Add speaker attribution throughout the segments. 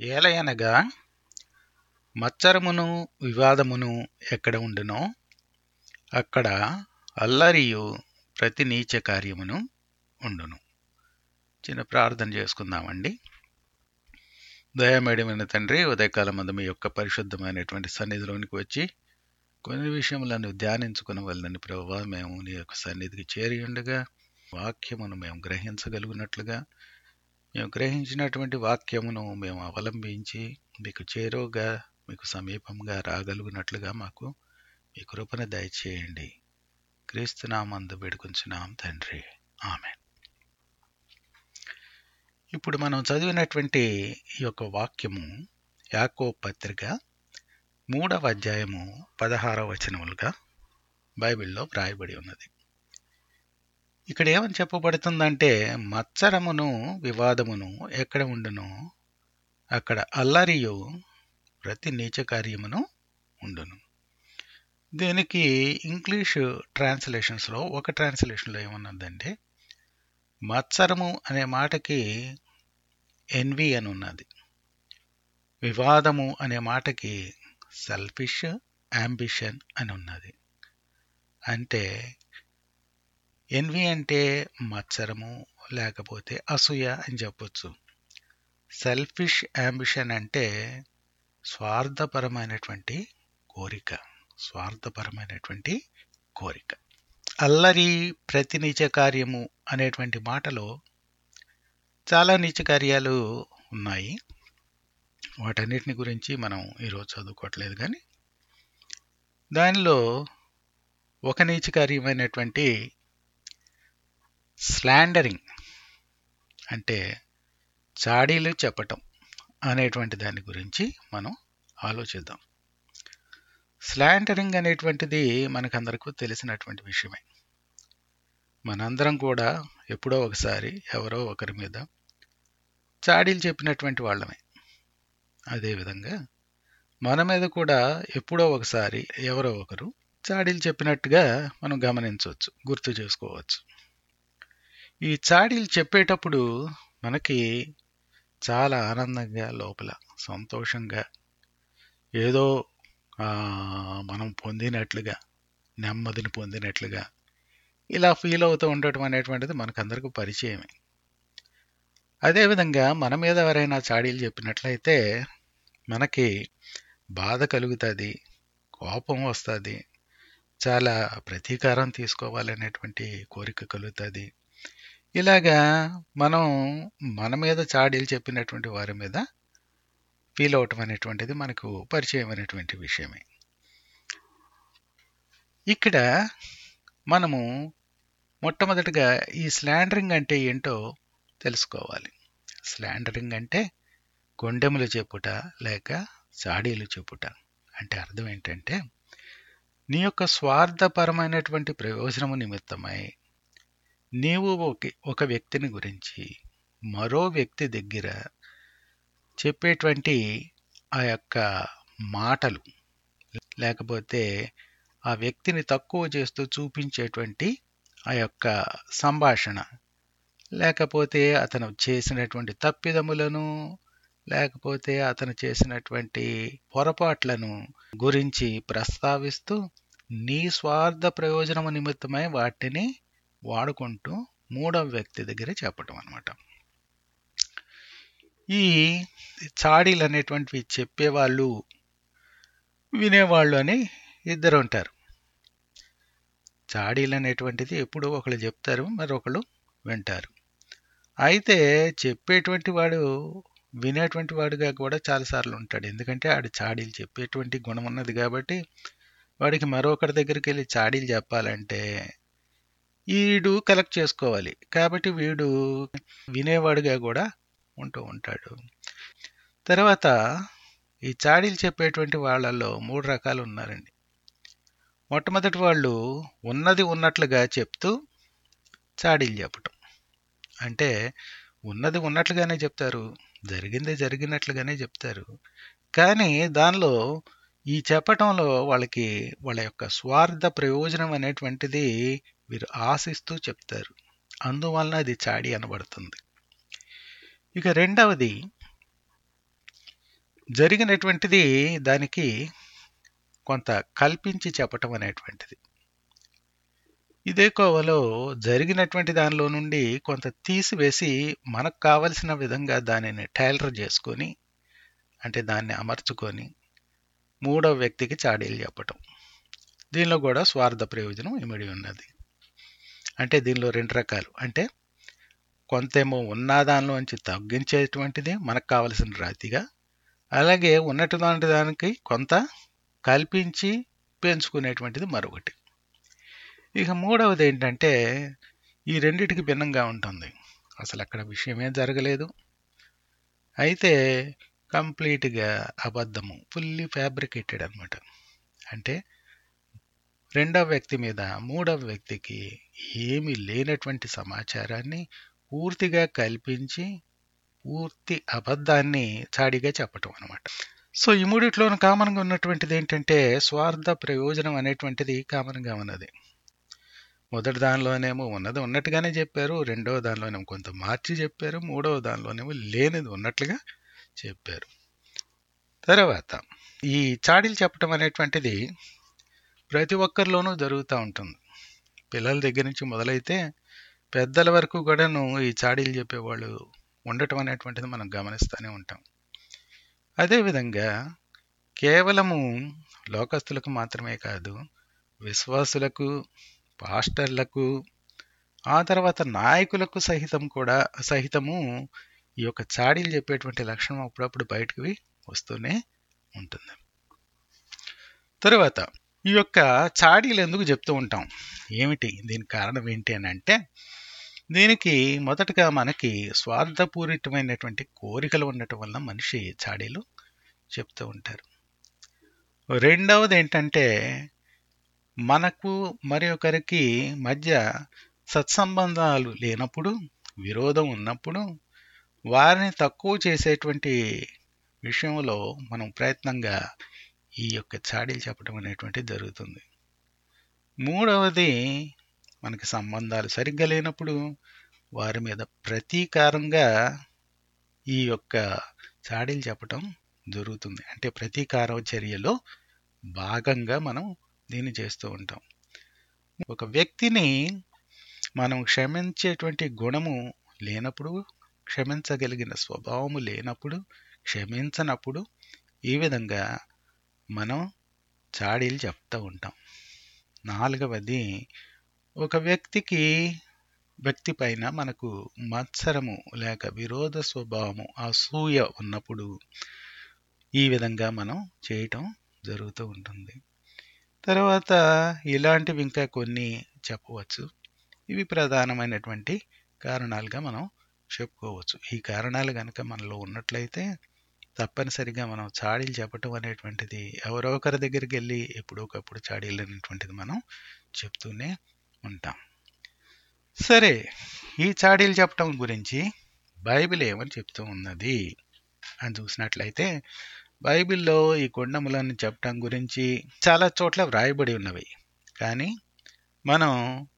Speaker 1: ఏలయనగా మత్సరమును వివాదమును ఎక్కడ ఉండునో అక్కడ అల్లరియు ప్రతి నీచ కార్యమును ఉండును చిన్న ప్రార్థన చేసుకుందామండి దయామేడమైన తండ్రి ఉదయకాలం మందు మీ యొక్క పరిశుద్ధమైనటువంటి సన్నిధిలోనికి వచ్చి కొన్ని విషయములను ధ్యానించుకుని వల్లని ప్రభావ మేము నీ యొక్క సన్నిధికి చేరి ఉండగా వాక్యమును మేము గ్రహించగలిగినట్లుగా మేము గ్రహించినటువంటి వాక్యమును మేము అవలంబించి మీకు చేరువుగా మీకు సమీపంగా రాగలిగినట్లుగా మాకు మీ కృపను దయచేయండి క్రీస్తునామందు వేడుకొంచున్నాం తండ్రి ఆమె ఇప్పుడు మనం చదివినటువంటి ఈ యొక్క వాక్యము యాకో పత్రిక మూడవ అధ్యాయము పదహారవ వచనములుగా బైబిల్లో వ్రాయబడి ఉన్నది ఇక్కడ ఏమని చెప్పబడుతుందంటే మత్సరమును వివాదమును ఎక్కడ ఉండును అక్కడ అల్లరియు ప్రతి నీచ కార్యమును ఉండును దీనికి ఇంగ్లీష్ ట్రాన్స్లేషన్స్లో ఒక ట్రాన్స్లేషన్లో ఏమన్నదంటే మత్సరము అనే మాటకి ఎన్వి అని ఉన్నది వివాదము అనే మాటకి సెల్ఫిష్ అంబిషన్ అని ఉన్నది అంటే ఎన్వి అంటే మత్సరము లేకపోతే అసూయ అని చెప్పొచ్చు సెల్ఫిష్ అంబిషన్ అంటే స్వార్థపరమైనటువంటి కోరిక స్వార్థపరమైనటువంటి కోరిక అల్లరి ప్రతి నీచ కార్యము అనేటువంటి మాటలో చాలా నీచ కార్యాలు ఉన్నాయి వాటన్నిటిని గురించి మనం ఈరోజు చదువుకోవట్లేదు కానీ దానిలో ఒక నీచ కార్యమైనటువంటి స్లాండరింగ్ అంటే చాడీలు చెప్పటం అనేటువంటి దాని గురించి మనం ఆలోచిద్దాం స్లాండరింగ్ అనేటువంటిది మనకందరికీ తెలిసినటువంటి విషయమే మనందరం కూడా ఎప్పుడో ఒకసారి ఎవరో ఒకరి మీద చాడీలు చెప్పినటువంటి వాళ్ళమే అదేవిధంగా మన మీద కూడా ఎప్పుడో ఒకసారి ఎవరో ఒకరు చాడీలు చెప్పినట్టుగా మనం గమనించవచ్చు గుర్తు చేసుకోవచ్చు ఈ చాడీలు చెప్పేటప్పుడు మనకి చాలా ఆనందంగా లోపల సంతోషంగా ఏదో మనం పొందినట్లుగా నెమ్మదిని పొందినట్లుగా ఇలా ఫీల్ అవుతూ ఉండటం అనేటువంటిది మనకందరికీ పరిచయమే అదేవిధంగా మన మీద ఎవరైనా చాడీలు చెప్పినట్లయితే మనకి బాధ కలుగుతుంది కోపం వస్తుంది చాలా ప్రతీకారం తీసుకోవాలనేటువంటి కోరిక కలుగుతుంది ఇలాగా మనం మన మీద చాడీలు చెప్పినటువంటి వారి మీద ఫీల్ అవటం అనేటువంటిది మనకు పరిచయమైనటువంటి విషయమే ఇక్కడ మనము మొట్టమొదటిగా ఈ స్లాండరింగ్ అంటే ఏంటో తెలుసుకోవాలి స్లాండరింగ్ అంటే కొండెములు చెప్పుట లేక చాడీలు చెప్పుట అంటే అర్థం ఏంటంటే నీ యొక్క స్వార్థపరమైనటువంటి ప్రయోజనము నిమిత్తమై నీవు ఒక వ్యక్తిని గురించి మరో వ్యక్తి దగ్గర చెప్పేటువంటి ఆ యొక్క మాటలు లేకపోతే ఆ వ్యక్తిని తక్కువ చేస్తూ చూపించేటువంటి ఆ యొక్క సంభాషణ లేకపోతే అతను చేసినటువంటి తప్పిదములను లేకపోతే అతను చేసినటువంటి పొరపాట్లను గురించి ప్రస్తావిస్తూ నీ స్వార్థ ప్రయోజనము నిమిత్తమై వాటిని వాడుకుంటూ మూడవ వ్యక్తి దగ్గర చెప్పటం అనమాట ఈ చాడీలు అనేటువంటివి చెప్పేవాళ్ళు వినేవాళ్ళు అని ఇద్దరు ఉంటారు చాడీలు అనేటువంటిది ఎప్పుడో ఒకళ్ళు చెప్తారు మరొకళ్ళు వింటారు అయితే చెప్పేటువంటి వాడు వినేటువంటి వాడుగా కూడా చాలాసార్లు ఉంటాడు ఎందుకంటే ఆడు చాడీలు చెప్పేటువంటి గుణం ఉన్నది కాబట్టి వాడికి మరొకరి దగ్గరికి వెళ్ళి చాడీలు చెప్పాలంటే వీడు కలెక్ట్ చేసుకోవాలి కాబట్టి వీడు వినేవాడుగా కూడా ఉంటూ ఉంటాడు తర్వాత ఈ చాడీలు చెప్పేటువంటి వాళ్ళల్లో మూడు రకాలు ఉన్నారండి మొట్టమొదటి వాళ్ళు ఉన్నది ఉన్నట్లుగా చెప్తూ చాడీలు చెప్పటం అంటే ఉన్నది ఉన్నట్లుగానే చెప్తారు జరిగింది జరిగినట్లుగానే చెప్తారు కానీ దానిలో ఈ చెప్పటంలో వాళ్ళకి వాళ్ళ యొక్క స్వార్థ ప్రయోజనం అనేటువంటిది వీరు ఆశిస్తూ చెప్తారు అందువలన అది చాడి అనబడుతుంది ఇక రెండవది జరిగినటువంటిది దానికి కొంత కల్పించి చెప్పటం అనేటువంటిది ఇదే కోవలో జరిగినటువంటి దానిలో నుండి కొంత తీసివేసి మనకు కావలసిన విధంగా దానిని టైలర్ చేసుకొని అంటే దాన్ని అమర్చుకొని మూడవ వ్యక్తికి చాడీలు చెప్పటం దీనిలో కూడా స్వార్థ ప్రయోజనం ఇమిడి ఉన్నది అంటే దీనిలో రెండు రకాలు అంటే కొంతేమో ఉన్న దానిలోంచి తగ్గించేటువంటిది మనకు కావలసిన రాతిగా అలాగే ఉన్నటువంటి దానికి కొంత కల్పించి పెంచుకునేటువంటిది మరొకటి ఇక మూడవది ఏంటంటే ఈ రెండిటికి భిన్నంగా ఉంటుంది అసలు అక్కడ విషయమే జరగలేదు అయితే కంప్లీట్గా అబద్ధము ఫుల్లీ ఫ్యాబ్రికేటెడ్ అనమాట అంటే రెండవ వ్యక్తి మీద మూడవ వ్యక్తికి ఏమీ లేనటువంటి సమాచారాన్ని పూర్తిగా కల్పించి పూర్తి అబద్ధాన్ని చాడిగా చెప్పటం అనమాట సో ఈ మూడిట్లోనూ కామన్గా ఉన్నటువంటిది ఏంటంటే స్వార్థ ప్రయోజనం అనేటువంటిది కామన్గా ఉన్నది మొదటి దానిలోనేమో ఉన్నది ఉన్నట్టుగానే చెప్పారు రెండవ దానిలోనేమో కొంత మార్చి చెప్పారు మూడవ దానిలోనేమో లేనిది ఉన్నట్లుగా చెప్పారు తర్వాత ఈ చాడీలు చెప్పడం అనేటువంటిది ప్రతి ఒక్కరిలోనూ జరుగుతూ ఉంటుంది పిల్లల దగ్గర నుంచి మొదలైతే పెద్దల వరకు కూడాను ఈ చాడీలు చెప్పేవాళ్ళు ఉండటం అనేటువంటిది మనం గమనిస్తూనే ఉంటాం అదేవిధంగా కేవలము లోకస్తులకు మాత్రమే కాదు విశ్వాసులకు పాస్టర్లకు ఆ తర్వాత నాయకులకు సహితం కూడా సహితము ఈ యొక్క చాడీలు చెప్పేటువంటి లక్షణం అప్పుడప్పుడు బయటకు వస్తూనే ఉంటుంది తరువాత ఈ యొక్క చాడీలు ఎందుకు చెప్తూ ఉంటాం ఏమిటి దీనికి కారణం ఏంటి అని అంటే దీనికి మొదటగా మనకి స్వార్థపూరితమైనటువంటి కోరికలు ఉండటం వల్ల మనిషి చాడీలు చెప్తూ ఉంటారు రెండవది ఏంటంటే మనకు మరి ఒకరికి మధ్య సత్సంబంధాలు లేనప్పుడు విరోధం ఉన్నప్పుడు వారిని తక్కువ చేసేటువంటి విషయంలో మనం ప్రయత్నంగా ఈ యొక్క చాడీలు చెప్పడం అనేటువంటిది జరుగుతుంది మూడవది మనకి సంబంధాలు సరిగ్గా లేనప్పుడు వారి మీద ప్రతీకారంగా ఈ యొక్క చాడీలు చెప్పటం జరుగుతుంది అంటే ప్రతీకార చర్యలో భాగంగా మనం దీన్ని చేస్తూ ఉంటాం ఒక వ్యక్తిని మనం క్షమించేటువంటి గుణము లేనప్పుడు క్షమించగలిగిన స్వభావము లేనప్పుడు క్షమించనప్పుడు ఈ విధంగా మనం చాడీలు చెప్తూ ఉంటాం నాలుగవది ఒక వ్యక్తికి వ్యక్తి పైన మనకు మత్సరము లేక విరోధ స్వభావము అసూయ ఉన్నప్పుడు ఈ విధంగా మనం చేయటం జరుగుతూ ఉంటుంది తర్వాత ఇలాంటివి ఇంకా కొన్ని చెప్పవచ్చు ఇవి ప్రధానమైనటువంటి కారణాలుగా మనం చెప్పుకోవచ్చు ఈ కారణాలు కనుక మనలో ఉన్నట్లయితే తప్పనిసరిగా మనం చాడీలు చెప్పటం అనేటువంటిది ఎవరో ఒకరి దగ్గరికి వెళ్ళి ఎప్పుడొకప్పుడు చాడీలు అనేటువంటిది మనం చెప్తూనే ఉంటాం సరే ఈ చాడీలు చెప్పటం గురించి బైబిల్ ఏమని చెప్తూ ఉన్నది అని చూసినట్లయితే బైబిల్లో ఈ కొండములను చెప్పటం గురించి చాలా చోట్ల వ్రాయబడి ఉన్నవి కానీ మనం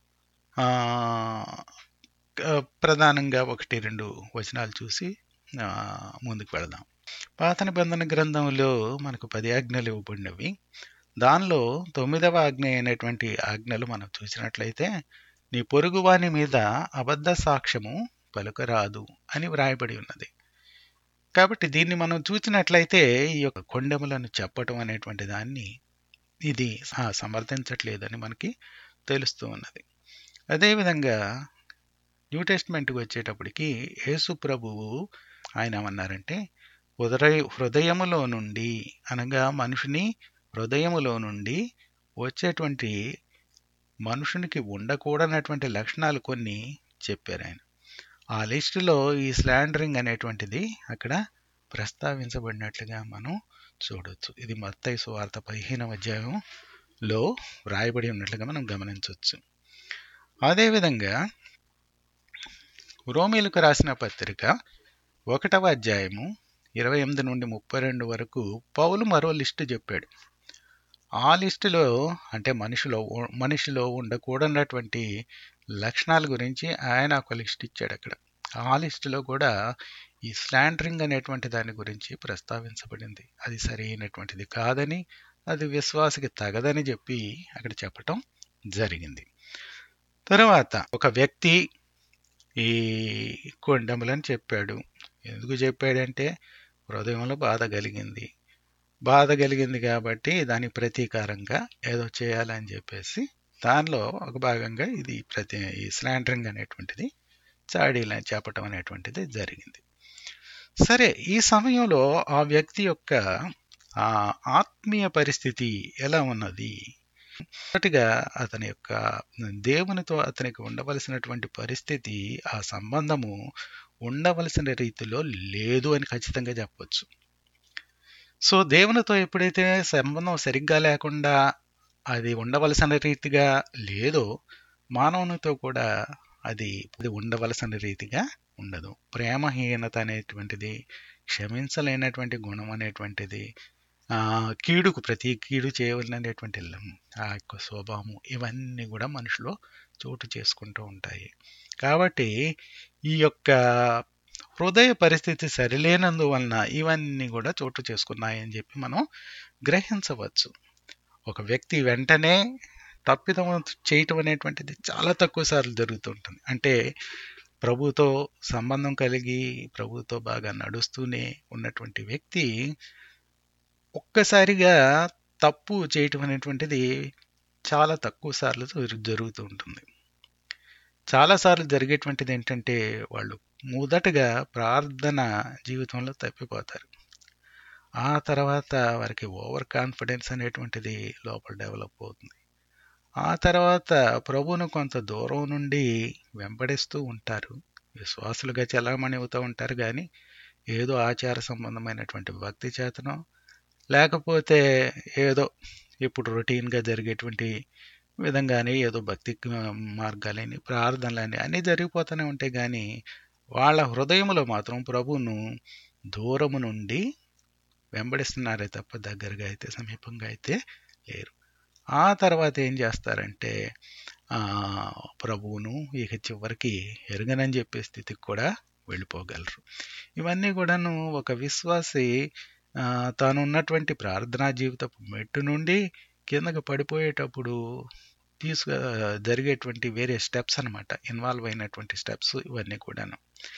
Speaker 1: ప్రధానంగా ఒకటి రెండు వచనాలు చూసి ముందుకు వెళదాం పాత నిబంధన గ్రంథంలో మనకు పది ఆజ్ఞలు ఇవ్వబడినవి దానిలో తొమ్మిదవ ఆజ్ఞ అయినటువంటి ఆజ్ఞలు మనం చూసినట్లయితే నీ పొరుగువాని మీద అబద్ధ సాక్ష్యము పలుకరాదు అని వ్రాయబడి ఉన్నది కాబట్టి దీన్ని మనం చూసినట్లయితే ఈ యొక్క కొండములను చెప్పటం అనేటువంటి దాన్ని ఇది సమర్థించట్లేదని మనకి తెలుస్తూ ఉన్నది అదేవిధంగా న్యూ టెస్ట్మెంట్కి వచ్చేటప్పటికి యేసు ప్రభువు ఆయన ఏమన్నారంటే హృదయ హృదయములో నుండి అనగా మనుషుని హృదయములో నుండి వచ్చేటువంటి మనుషునికి ఉండకూడనటువంటి లక్షణాలు కొన్ని చెప్పారు ఆయన ఆ లిస్టులో ఈ స్లాండరింగ్ అనేటువంటిది అక్కడ ప్రస్తావించబడినట్లుగా మనం చూడొచ్చు ఇది మత్తయి సువార్త పదిహేనవ అధ్యాయంలో వ్రాయబడి ఉన్నట్లుగా మనం గమనించవచ్చు అదేవిధంగా రోమిలకు రాసిన పత్రిక ఒకటవ అధ్యాయము ఇరవై ఎనిమిది నుండి ముప్పై రెండు వరకు పౌలు మరో లిస్టు చెప్పాడు ఆ లిస్టులో అంటే మనిషిలో మనిషిలో ఉండకూడనటువంటి లక్షణాల గురించి ఆయన ఒక లిస్ట్ ఇచ్చాడు అక్కడ ఆ లిస్టులో కూడా ఈ స్లాండరింగ్ అనేటువంటి దాని గురించి ప్రస్తావించబడింది అది సరైనటువంటిది కాదని అది విశ్వాసకి తగదని చెప్పి అక్కడ చెప్పటం జరిగింది తర్వాత ఒక వ్యక్తి ఈ కొండములని చెప్పాడు ఎందుకు చెప్పాడంటే హృదయంలో బాధ కలిగింది బాధ కలిగింది కాబట్టి దాని ప్రతీకారంగా ఏదో చేయాలని చెప్పేసి దానిలో ఒక భాగంగా ఇది ప్రతి ఈ స్లాండరింగ్ అనేటువంటిది చాడీలని చెప్పటం అనేటువంటిది జరిగింది సరే ఈ సమయంలో ఆ వ్యక్తి యొక్క ఆ ఆత్మీయ పరిస్థితి ఎలా ఉన్నది మొదటిగా అతని యొక్క దేవునితో అతనికి ఉండవలసినటువంటి పరిస్థితి ఆ సంబంధము ఉండవలసిన రీతిలో లేదు అని ఖచ్చితంగా చెప్పవచ్చు సో దేవునితో ఎప్పుడైతే సంబంధం సరిగ్గా లేకుండా అది ఉండవలసిన రీతిగా లేదో మానవునితో కూడా అది అది ఉండవలసిన రీతిగా ఉండదు ప్రేమహీనత అనేటువంటిది క్షమించలేనటువంటి గుణం అనేటువంటిది ఆ కీడుకు ప్రతి కీడు చేయవలనటువంటి ఆ యొక్క స్వభావము ఇవన్నీ కూడా మనిషిలో చోటు చేసుకుంటూ ఉంటాయి కాబట్టి ఈ యొక్క హృదయ పరిస్థితి సరిలేనందువలన ఇవన్నీ కూడా చోటు చేసుకున్నాయని చెప్పి మనం గ్రహించవచ్చు ఒక వ్యక్తి వెంటనే తప్పిదం చేయటం అనేటువంటిది చాలా తక్కువ సార్లు జరుగుతుంటుంది అంటే ప్రభుతో సంబంధం కలిగి ప్రభుతో బాగా నడుస్తూనే ఉన్నటువంటి వ్యక్తి ఒక్కసారిగా తప్పు చేయటం అనేటువంటిది చాలా తక్కువ సార్లు జరుగుతూ ఉంటుంది చాలాసార్లు జరిగేటువంటిది ఏంటంటే వాళ్ళు మొదటగా ప్రార్థన జీవితంలో తప్పిపోతారు ఆ తర్వాత వారికి ఓవర్ కాన్ఫిడెన్స్ అనేటువంటిది లోపల డెవలప్ అవుతుంది ఆ తర్వాత ప్రభువును కొంత దూరం నుండి వెంబడిస్తూ ఉంటారు విశ్వాసులుగా చలామణి అవుతూ ఉంటారు కానీ ఏదో ఆచార సంబంధమైనటువంటి భక్తి చేతనో లేకపోతే ఏదో ఇప్పుడు రొటీన్గా జరిగేటువంటి విధంగానే ఏదో భక్తి మార్గాలని ప్రార్థనలని అన్నీ జరిగిపోతూనే ఉంటాయి కానీ వాళ్ళ హృదయంలో మాత్రం ప్రభువును దూరము నుండి వెంబడిస్తున్నారే తప్ప దగ్గరగా అయితే సమీపంగా అయితే లేరు ఆ తర్వాత ఏం చేస్తారంటే ప్రభువును ఇక చివరికి ఎరగనని చెప్పే స్థితికి కూడా వెళ్ళిపోగలరు ఇవన్నీ కూడాను ఒక విశ్వాసి తాను ఉన్నటువంటి ప్రార్థనా జీవితపు మెట్టు నుండి కిందకు పడిపోయేటప్పుడు తీసుకు జరిగేటువంటి వేరే స్టెప్స్ అనమాట ఇన్వాల్వ్ అయినటువంటి స్టెప్స్ ఇవన్నీ కూడాను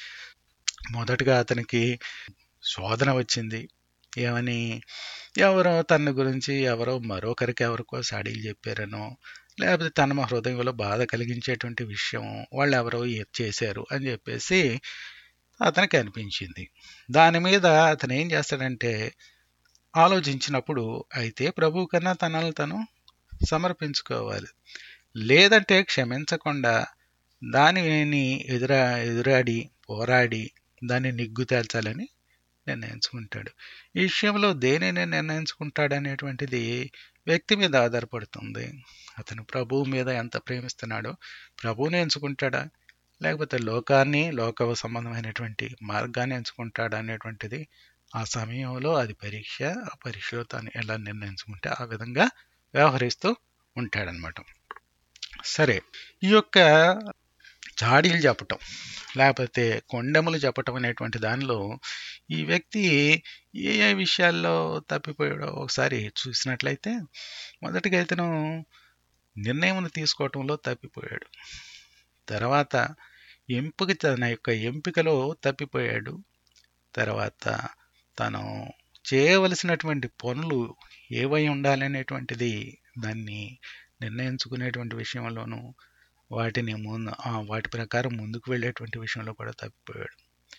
Speaker 1: మొదటగా అతనికి శోధన వచ్చింది ఏమని ఎవరో తన గురించి ఎవరో మరొకరికి ఎవరికో సాడీలు చెప్పారనో లేకపోతే తన హృదయంలో బాధ కలిగించేటువంటి విషయం వాళ్ళు ఎవరో చేశారు అని చెప్పేసి అతనికి అనిపించింది దాని మీద అతను ఏం చేస్తాడంటే ఆలోచించినప్పుడు అయితే ప్రభు కన్నా తనను తను సమర్పించుకోవాలి లేదంటే క్షమించకుండా దానిని ఎదురా ఎదురాడి పోరాడి దాన్ని నిగ్గు తేల్చాలని నిర్ణయించుకుంటాడు ఈ విషయంలో దేనిని నిర్ణయించుకుంటాడు అనేటువంటిది వ్యక్తి మీద ఆధారపడుతుంది అతను ప్రభువు మీద ఎంత ప్రేమిస్తున్నాడో ప్రభువుని ఎంచుకుంటాడా లేకపోతే లోకాన్ని లోక సంబంధమైనటువంటి మార్గాన్ని ఎంచుకుంటాడా అనేటువంటిది ఆ సమయంలో అది పరీక్ష ఆ పరీక్షలో తాను ఎలా నిర్ణయించుకుంటే ఆ విధంగా వ్యవహరిస్తూ ఉంటాడనమాట సరే ఈ యొక్క చాడీలు చెప్పటం లేకపోతే కొండెములు చెప్పటం అనేటువంటి దానిలో ఈ వ్యక్తి ఏ ఏ విషయాల్లో తప్పిపోయాడో ఒకసారి చూసినట్లయితే మొదటిగా ఇతను నిర్ణయం తీసుకోవటంలో తప్పిపోయాడు తర్వాత ఎంపిక తన యొక్క ఎంపికలో తప్పిపోయాడు తర్వాత తను చేయవలసినటువంటి పనులు ఏవై ఉండాలనేటువంటిది దాన్ని నిర్ణయించుకునేటువంటి విషయంలోనూ వాటిని ముందు వాటి ప్రకారం ముందుకు వెళ్ళేటువంటి విషయంలో కూడా తప్పిపోయాడు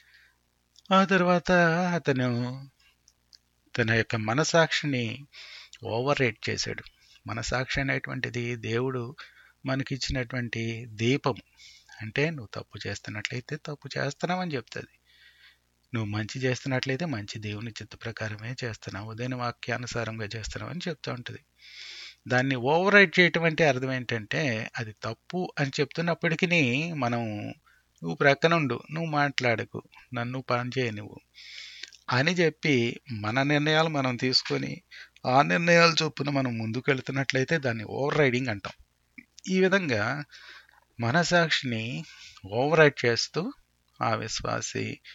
Speaker 1: ఆ తర్వాత అతను తన యొక్క మనసాక్షిని ఓవర్ రేట్ చేశాడు మనసాక్షి అనేటువంటిది దేవుడు మనకిచ్చినటువంటి దీపం అంటే నువ్వు తప్పు చేస్తున్నట్లయితే తప్పు చేస్తున్నావని చెప్తుంది నువ్వు మంచి చేస్తున్నట్లయితే మంచి దేవుని చిత్త ప్రకారమే చేస్తున్నావు దేని వాక్యానుసారంగా చేస్తున్నావు అని చెప్తూ ఉంటుంది దాన్ని ఓవర్ రైట్ చేయటం అంటే అర్థం ఏంటంటే అది తప్పు అని చెప్తున్నప్పటికీ మనం నువ్వు ప్రక్కనుండు నువ్వు మాట్లాడకు నన్ను పని చేయ నువ్వు అని చెప్పి మన నిర్ణయాలు మనం తీసుకొని ఆ నిర్ణయాల చొప్పున మనం ముందుకు వెళ్తున్నట్లయితే దాన్ని ఓవర్ రైడింగ్ అంటాం ఈ విధంగా మనసాక్షిని ఓవర్ రైడ్ చేస్తూ ఆ విశ్వాసి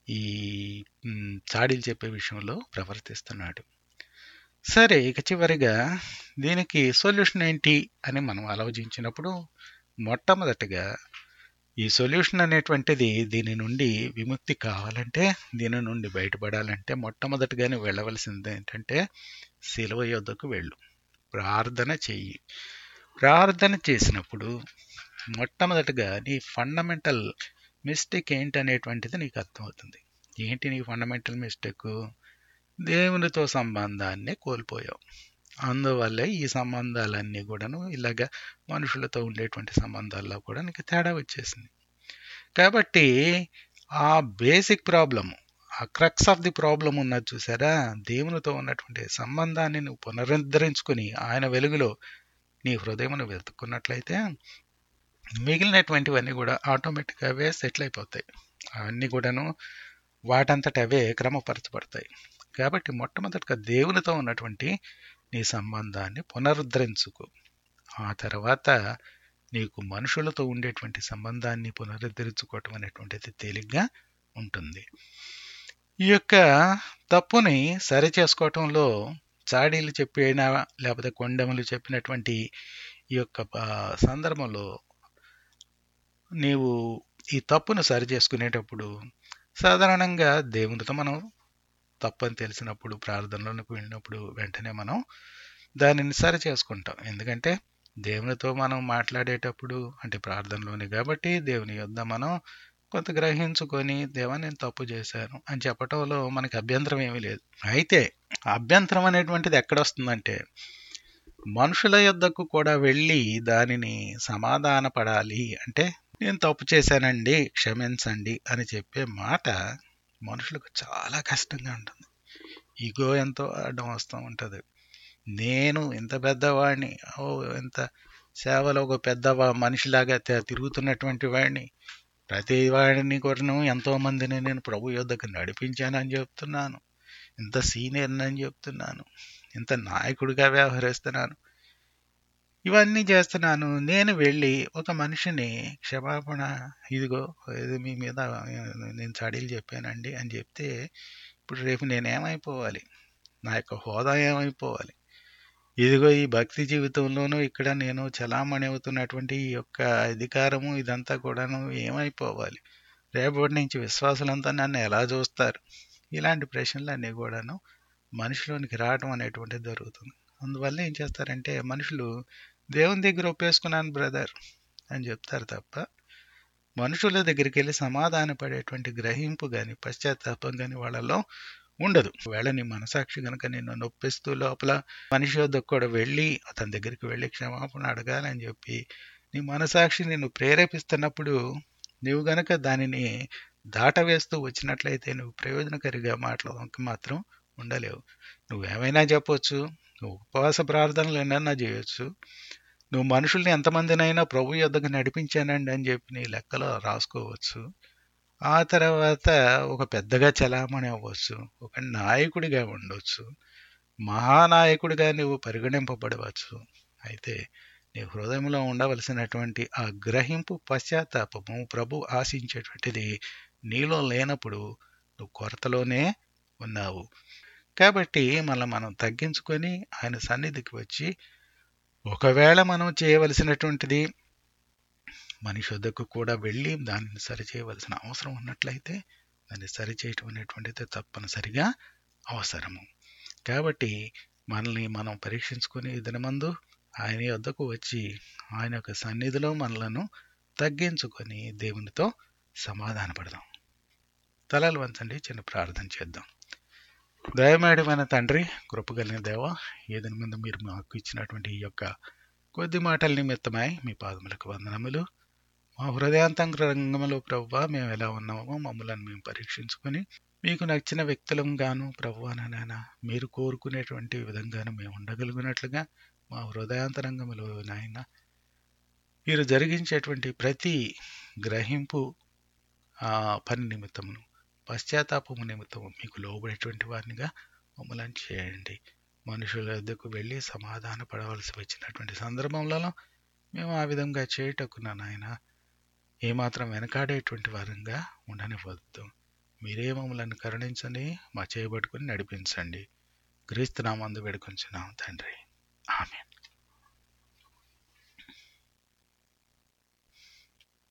Speaker 1: ఈ మ్, చాడీలు చెప్పే విషయంలో ప్రవర్తిస్తున్నాడు సరే ఇక చివరిగా దీనికి సొల్యూషన్ ఏంటి అని మనం ఆలోచించినప్పుడు మొట్టమొదటిగా ఈ సొల్యూషన్ అనేటువంటిది దీని నుండి విముక్తి కావాలంటే దీని నుండి బయటపడాలంటే మొట్టమొదటిగా నువ్వు వెళ్ళవలసింది ఏంటంటే శిలువ యొద్దకు వెళ్ళు ప్రార్థన చెయ్యి ప్రార్థన చేసినప్పుడు మొట్టమొదటిగా నీ ఫండమెంటల్ మిస్టేక్ ఏంటి అనేటువంటిది నీకు అర్థమవుతుంది ఏంటి నీ ఫండమెంటల్ మిస్టేక్ దేవునితో సంబంధాన్ని కోల్పోయావు అందువల్లే ఈ సంబంధాలన్నీ కూడాను ఇలాగ మనుషులతో ఉండేటువంటి సంబంధాల్లో కూడా నీకు తేడా వచ్చేసింది కాబట్టి ఆ బేసిక్ ప్రాబ్లం ఆ క్రక్స్ ఆఫ్ ది ప్రాబ్లం ఉన్నది చూసారా దేవునితో ఉన్నటువంటి సంబంధాన్ని నువ్వు పునరుద్ధరించుకుని ఆయన వెలుగులో నీ హృదయమును వెతుక్కున్నట్లయితే మిగిలినటువంటివన్నీ కూడా ఆటోమేటిక్గా అవే సెటిల్ అయిపోతాయి అవన్నీ కూడాను వాటంతట అవే క్రమపరచబడతాయి కాబట్టి మొట్టమొదటిగా దేవునితో ఉన్నటువంటి నీ సంబంధాన్ని పునరుద్ధరించుకో ఆ తర్వాత నీకు మనుషులతో ఉండేటువంటి సంబంధాన్ని పునరుద్ధరించుకోవటం అనేటువంటిది తేలిగ్గా ఉంటుంది ఈ యొక్క తప్పుని సరి చేసుకోవటంలో చాడీలు చెప్పినా లేకపోతే కొండెములు చెప్పినటువంటి ఈ యొక్క ఆ, సందర్భంలో నీవు ఈ తప్పును సరి చేసుకునేటప్పుడు సాధారణంగా దేవునితో మనం తప్పని తెలిసినప్పుడు ప్రార్థనలోకి వెళ్ళినప్పుడు వెంటనే మనం దానిని సరి చేసుకుంటాం ఎందుకంటే దేవునితో మనం మాట్లాడేటప్పుడు అంటే ప్రార్థనలోనే కాబట్టి దేవుని యొద్ద మనం కొంత గ్రహించుకొని దేవా నేను తప్పు చేశాను అని చెప్పటంలో మనకి అభ్యంతరం ఏమీ లేదు అయితే అభ్యంతరం అనేటువంటిది ఎక్కడొస్తుందంటే మనుషుల యొద్దకు కూడా వెళ్ళి దానిని సమాధాన పడాలి అంటే నేను తప్పు చేశానండి క్షమించండి అని చెప్పే మాట మనుషులకు చాలా కష్టంగా ఉంటుంది ఈగో ఎంతో అడ్డం వస్తూ ఉంటుంది నేను ఇంత పెద్దవాడిని ఓ ఇంత సేవలో ఒక పెద్ద వా- మనిషిలాగా తి- తిరుగుతున్నటువంటి వాడిని ప్రతి వాడిని కొరను ఎంతో మందిని నేను ప్రభు యొద్దకు నడిపించానని చెప్తున్నాను ఇంత సీనియర్ అని చెప్తున్నాను ఇంత నాయకుడిగా వ్యవహరిస్తున్నాను ఇవన్నీ చేస్తున్నాను నేను వెళ్ళి ఒక మనిషిని క్షమాపణ ఇదిగో ఇది మీ మీద నేను చాడీలు చెప్పానండి అని చెప్తే ఇప్పుడు రేపు నేనేమైపోవాలి నా యొక్క హోదా ఏమైపోవాలి ఇదిగో ఈ భక్తి జీవితంలోనూ ఇక్కడ నేను చలామణి అవుతున్నటువంటి ఈ యొక్క అధికారము ఇదంతా కూడాను ఏమైపోవాలి రేపటి నుంచి విశ్వాసులంతా నన్ను ఎలా చూస్తారు ఇలాంటి ప్రశ్నలు అన్నీ కూడాను మనిషిలోనికి రావడం అనేటువంటిది జరుగుతుంది అందువల్ల ఏం చేస్తారంటే మనుషులు దేవుని దగ్గర ఒప్పేసుకున్నాను బ్రదర్ అని చెప్తారు తప్ప మనుషుల దగ్గరికి వెళ్ళి సమాధాన పడేటువంటి గ్రహింపు కానీ పశ్చాత్తాపం కానీ వాళ్ళలో ఉండదు వేళ నీ మనసాక్షి కనుక నిన్ను నొప్పిస్తూ లోపల మనిషి వద్దకు కూడా వెళ్ళి అతని దగ్గరికి వెళ్ళి క్షమాపణ అడగాలని చెప్పి నీ మనసాక్షి నిన్ను ప్రేరేపిస్తున్నప్పుడు నువ్వు గనక దానిని దాటవేస్తూ వచ్చినట్లయితే నువ్వు ప్రయోజనకరిగా మాట్లాడడానికి మాత్రం ఉండలేవు నువ్వేమైనా చెప్పొచ్చు నువ్వు ఉపవాస ప్రార్థనలు ఎన్నన్నా చేయొచ్చు నువ్వు మనుషుల్ని ఎంతమందినైనా ప్రభు యొద్దకు నడిపించానండి అని చెప్పి నీ లెక్కలో రాసుకోవచ్చు ఆ తర్వాత ఒక పెద్దగా చలామణి అవ్వచ్చు ఒక నాయకుడిగా ఉండొచ్చు మహానాయకుడిగా నువ్వు పరిగణింపబడవచ్చు అయితే నీ హృదయంలో ఉండవలసినటువంటి ఆ గ్రహింపు పశ్చాత్తాపము ప్రభు ఆశించేటువంటిది నీలో లేనప్పుడు నువ్వు కొరతలోనే ఉన్నావు కాబట్టి మళ్ళీ మనం తగ్గించుకొని ఆయన సన్నిధికి వచ్చి ఒకవేళ మనం చేయవలసినటువంటిది మనిషి వద్దకు కూడా వెళ్ళి దానిని సరిచేయవలసిన అవసరం ఉన్నట్లయితే దాన్ని సరిచేయటం అనేటువంటిది తప్పనిసరిగా అవసరము కాబట్టి మనల్ని మనం పరీక్షించుకొని దినమందు ఆయన వద్దకు వచ్చి ఆయన యొక్క సన్నిధిలో మనలను తగ్గించుకొని దేవునితో సమాధాన పడదాం తలలు వంచండి చిన్న ప్రార్థన చేద్దాం దయమేడమైన తండ్రి కృపగలిగిన దేవ ఏదని ముందు మీరు మాకు ఇచ్చినటువంటి ఈ యొక్క కొద్ది మాటల నిమిత్తమై మీ పాదములకు వందనములు మా హృదయాంతంగ రంగంలో ప్రవ్వా మేము ఎలా ఉన్నామో మమ్మల్ని మేము పరీక్షించుకొని మీకు నచ్చిన వ్యక్తులం గాను ప్రవ్వానైనా మీరు కోరుకునేటువంటి విధంగాను మేము ఉండగలిగినట్లుగా మా హృదయాంతరంగంలో నాయన మీరు జరిగించేటువంటి ప్రతి గ్రహింపు ఆ పని నిమిత్తమును పశ్చాత్తాపము నిమిత్తము మీకు లోబడేటువంటి వారినిగా మమ్మల్ని చేయండి మనుషుల వద్దకు వెళ్ళి సమాధాన పడవలసి వచ్చినటువంటి సందర్భంలో మేము ఆ విధంగా చేయుటకు నాయన ఏమాత్రం వెనకాడేటువంటి వారంగా ఉండనివ్వద్దు మీరే మమ్మల్ని కరుణించండి మా చేయబట్టుకుని నడిపించండి క్రీస్తు నామందు వేడుకొంచున్నాం తండ్రి